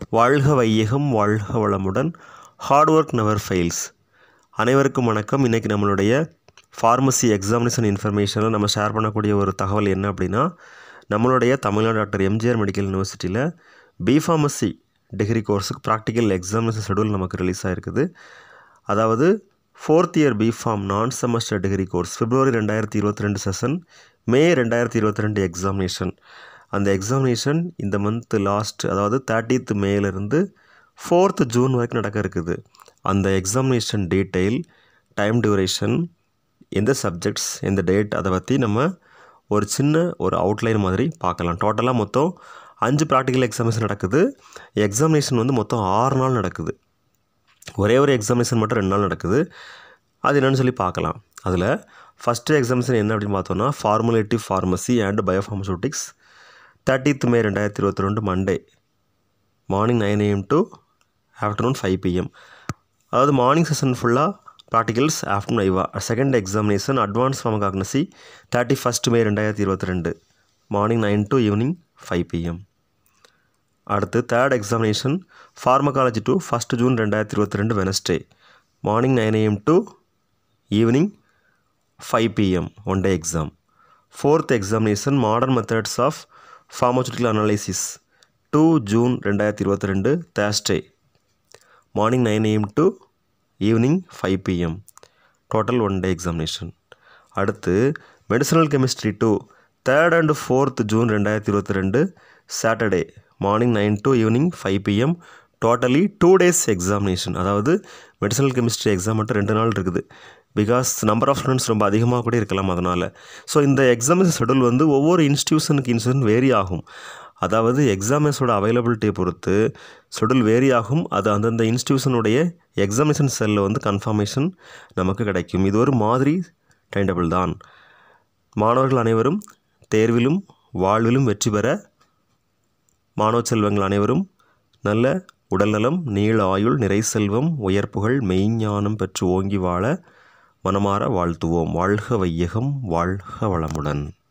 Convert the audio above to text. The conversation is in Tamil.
வாழ்க வையகம் வாழ்க வளமுடன் ஹார்ட் ஒர்க் நெவர் ஃபெயில்ஸ் அனைவருக்கும் வணக்கம் இன்றைக்கி நம்மளுடைய ஃபார்மசி எக்ஸாமினேஷன் இன்ஃபர்மேஷனில் நம்ம ஷேர் பண்ணக்கூடிய ஒரு தகவல் என்ன அப்படின்னா நம்மளுடைய தமிழ்நாடு டாக்டர் எம்ஜிஆர் மெடிக்கல் யூனிவர்சிட்டியில் பிஃபார்மசி டிகிரி கோர்ஸுக்கு ப்ராக்டிக்கல் எக்ஸாமினேஷன் ஷெடியூல் நமக்கு ரிலீஸ் ஆகிருக்குது அதாவது ஃபோர்த் இயர் பிஃபார்ம் நான் செமஸ்டர் டிகிரி கோர்ஸ் பிப்ரவரி ரெண்டாயிரத்தி இருபத்தி ரெண்டு செஷன் மே ரெண்டாயிரத்தி இருபத்தி ரெண்டு எக்ஸாமினேஷன் அந்த எக்ஸாமினேஷன் இந்த மந்த் லாஸ்ட் அதாவது தேர்ட்டீத் மேலேருந்து ஃபோர்த் ஜூன் வரைக்கும் நடக்க இருக்குது அந்த எக்ஸாமினேஷன் டீட்டெயில் டைம் டியூரேஷன் எந்த சப்ஜெக்ட்ஸ் எந்த டேட் அதை பற்றி நம்ம ஒரு சின்ன ஒரு அவுட்லைன் மாதிரி பார்க்கலாம் டோட்டலாக மொத்தம் அஞ்சு ப்ராக்டிக்கல் எக்ஸாமினேஷன் நடக்குது எக்ஸாமினேஷன் வந்து மொத்தம் ஆறு நாள் நடக்குது ஒரே ஒரு எக்ஸாமினேஷன் மட்டும் ரெண்டு நாள் நடக்குது அது என்னென்னு சொல்லி பார்க்கலாம் அதில் ஃபஸ்ட்டு எக்ஸாமினேஷன் என்ன அப்படின்னு பார்த்தோன்னா formulative pharmacy and biopharmaceutics thirtieth May ரெண்டாயிரத்தி இருபத்தி ரெண்டு Monday morning nine AM to afternoon five PM அதாவது மார்னிங் செஷன் ஃபுல்லாக ப்ராக்டிகல்ஸ் ஆஃப்டர்நூன் ஐவா second examination advance pharmacognosy thirty first May ரெண்டாயிரத்தி இருபத்தி ரெண்டு morning nine to evening five PM அடுத்து third examination pharmacology to first June ரெண்டாயிரத்தி இருபத்தி ரெண்டு Wednesday morning nine AM to evening five PM one day exam fourth examination modern methods of pharmaceutical analysis two June ரெண்டாயிரத்தி இருபத்தி ரெண்டு Thursday morning nine AM to evening five PM total one day examination அடுத்து medicinal chemistry two third and fourth June ரெண்டாயிரத்தி இருபத்தி ரெண்டு Saturday morning nine to evening five PM totally two days examination அதாவது மெடிசனல் கெமிஸ்ட்ரி எக்ஸாம் மட்டும் ரெண்டு நாள் இருக்குது பிகாஸ் நம்பர் ஆஃப் ஸ்டூடெண்ட்ஸ் ரொம்ப அதிகமாக கூட இருக்கலாம் அதனால் ஸோ இந்த எக்ஸாமினேஷன் ஷெடியூல் வந்து ஒவ்வொரு இன்ஸ்டியூஷனுக்கு இன்ஸ்டியூஷன் வேரி ஆகும் அதாவது எக்ஸாமினேஷனோட அவைலபிலிட்டியை பொறுத்து ஷெடியூல் வேரி ஆகும் அது அந்தந்த இன்ஸ்டியூஷனுடைய எக்ஸாமினேஷன் செல்லில் வந்து கன்ஃபர்மேஷன் நமக்கு கிடைக்கும் இது ஒரு மாதிரி டைம் டேபிள் தான் மாணவர்கள் அனைவரும் தேர்விலும் வாழ்விலும் வெற்றி பெற மாணவ செல்வங்கள் அனைவரும் நல்ல உடல்நலம் நீள ஆயுள் நிறை செல்வம் உயர்ப்புகள் மெய்ஞானம் பெற்று ஓங்கி வாழ மனமாற வாழ்த்துவோம் வாழ்க வையகம் வாழ்க வளமுடன்